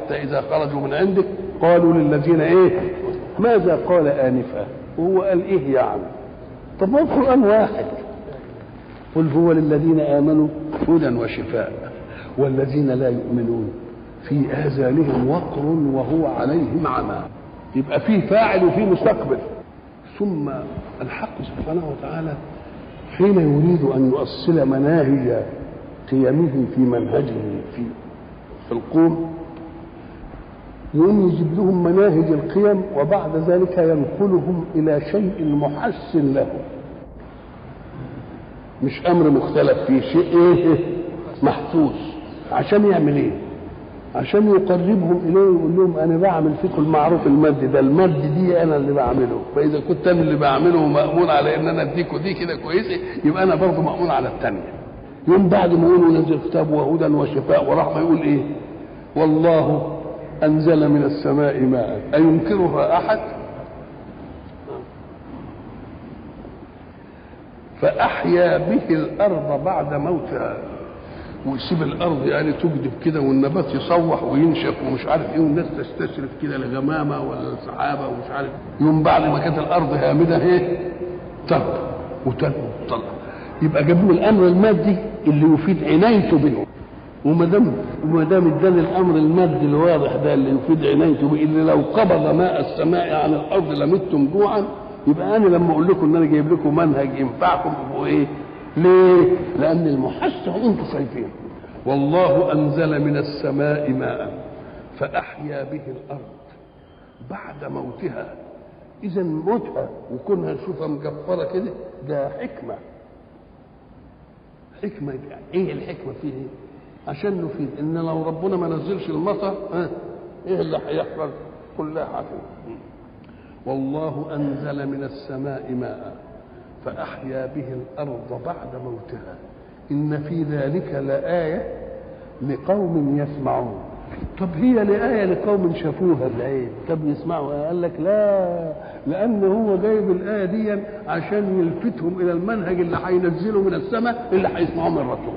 حتى اذا خرجوا من عندك قالوا للذين ايه ماذا قال انفا وهو قال ايه يعني طب ما القران واحد قل هو للذين امنوا هدى وشفاء والذين لا يؤمنون في اذانهم وقر وهو عليهم عمى يبقى فيه فاعل وفيه مستقبل ثم الحق سبحانه وتعالى حين يريد ان يؤصل مناهج قيمه في منهجه في في القوم يقوم يجيب لهم مناهج القيم وبعد ذلك ينقلهم الى شيء محسن لهم مش امر مختلف فيه شيء ايه محسوس عشان يعمل ايه عشان يقربهم اليه ويقول لهم انا بعمل فيكم المعروف المادي ده المد دي انا اللي بعمله فاذا كنت انا اللي بعمله ومامون على ان انا اديكوا دي كده كويسه يبقى انا برضه مامون على الثانيه يوم بعد ما يقول نزل كتاب وهدى وشفاء ورحمه يقول ايه والله انزل من السماء ماء اينكرها احد فاحيا به الارض بعد موتها ويسيب الارض يعني تجدب كده والنبات يصوح وينشف ومش عارف ايه والناس تستشرف كده لغمامه ولا سحابه ومش عارف يوم بعد ما كانت الارض هامده ايه تهب وتنمو وتطلع يبقى جابوا الامر المادي اللي يفيد عنايته بهم وما دام وما دام اداني الامر المادي الواضح ده اللي يفيد عنايته به اللي لو قبض ماء السماء عن الارض لمتم جوعا يبقى انا لما اقول لكم ان انا جايب لكم منهج ينفعكم يبقوا ايه؟ ليه؟ لان المحسن انتم شايفين والله انزل من السماء ماء فاحيا به الارض بعد موتها اذا موتها وكونها نشوفها مجفره كده ده حكمه حكمه يعني ايه الحكمه فيه ايه؟ عشان نفيد ان لو ربنا ما نزلش المطر ها ايه اللي هيحصل؟ كلها حكمه والله انزل من السماء ماء فاحيا به الارض بعد موتها ان في ذلك لايه لقوم يسمعون طب هي لآية لقوم شافوها بعين طب يسمعوا قال لك لا لأن هو جايب الآية دي عشان يلفتهم إلى المنهج اللي هينزله من السماء اللي هيسمعوه من الرسول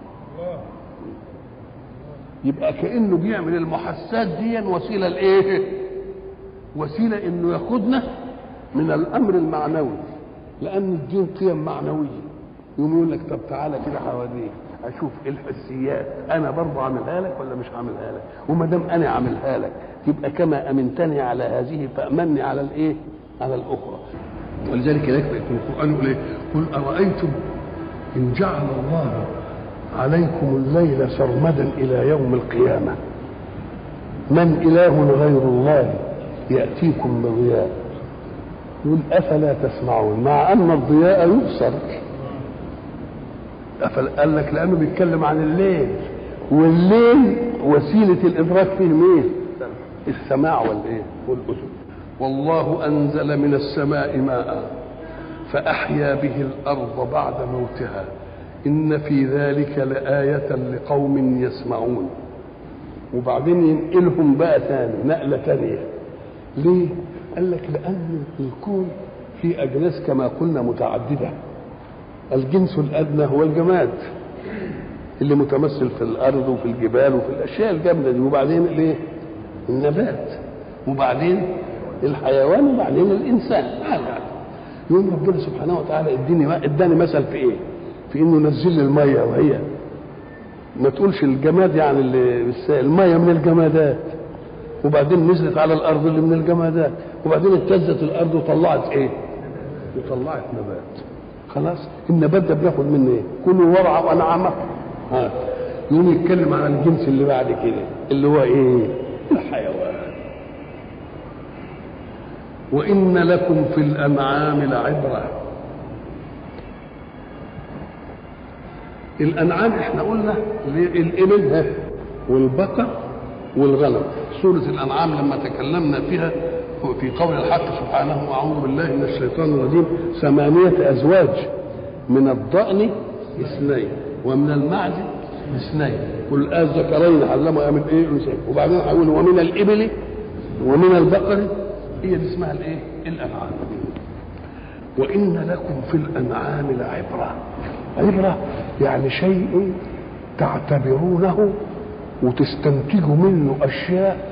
يبقى كأنه بيعمل المحسات دي وسيلة لإيه؟ وسيلة إنه ياخدنا من الأمر المعنوي لأن الدين قيم معنوية يقوم يقول لك طب تعالى كده حواليك اشوف الحسيات انا برضه عاملها لك ولا مش عاملها لك وما دام انا عاملها لك يبقى كما امنتني على هذه فامني على الايه على الاخرى ولذلك هناك في القران يقول ايه قل ارايتم ان جعل الله عليكم الليل سرمدا الى يوم القيامه من اله غير الله ياتيكم بضياء يقول افلا تسمعون مع ان الضياء يبصر قال لك لانه بيتكلم عن الليل والليل وسيله الادراك فيه مين؟ السماع والايه؟ والاذن والله انزل من السماء ماء فاحيا به الارض بعد موتها ان في ذلك لايه لقوم يسمعون وبعدين ينقلهم بقى ثاني نقله ثانيه ليه؟ قال لك لان الكون في اجناس كما قلنا متعدده الجنس الادنى هو الجماد اللي متمثل في الارض وفي الجبال وفي الاشياء الجامده دي وبعدين الايه؟ النبات وبعدين الحيوان وبعدين الانسان يقول ربنا سبحانه وتعالى اديني اداني مثل في ايه؟ في انه نزل لي الميه وهي ما تقولش الجماد يعني اللي الميه من الجمادات وبعدين نزلت على الارض اللي من الجمادات وبعدين اهتزت الارض وطلعت ايه؟ وطلعت نبات خلاص النبات ده بناخد منه ايه؟ كلوا وارعوا انعامكم ها يقوم يتكلم عن الجنس اللي بعد كده اللي هو ايه؟ الحيوان وان لكم في الانعام لعبره الانعام احنا قلنا الابل والبقر والغنم سوره الانعام لما تكلمنا فيها في قول الحق سبحانه واعوذ بالله من الشيطان الرجيم ثمانيه ازواج من الضأن اثنين ومن المعز اثنين قل الذكرين علموا من ايه انثيين وبعدين هيقول ومن الابل ومن البقر هي دي اسمها الايه الانعام وان لكم في الانعام لعبره عبره يعني شيء تعتبرونه وتستنتجوا منه اشياء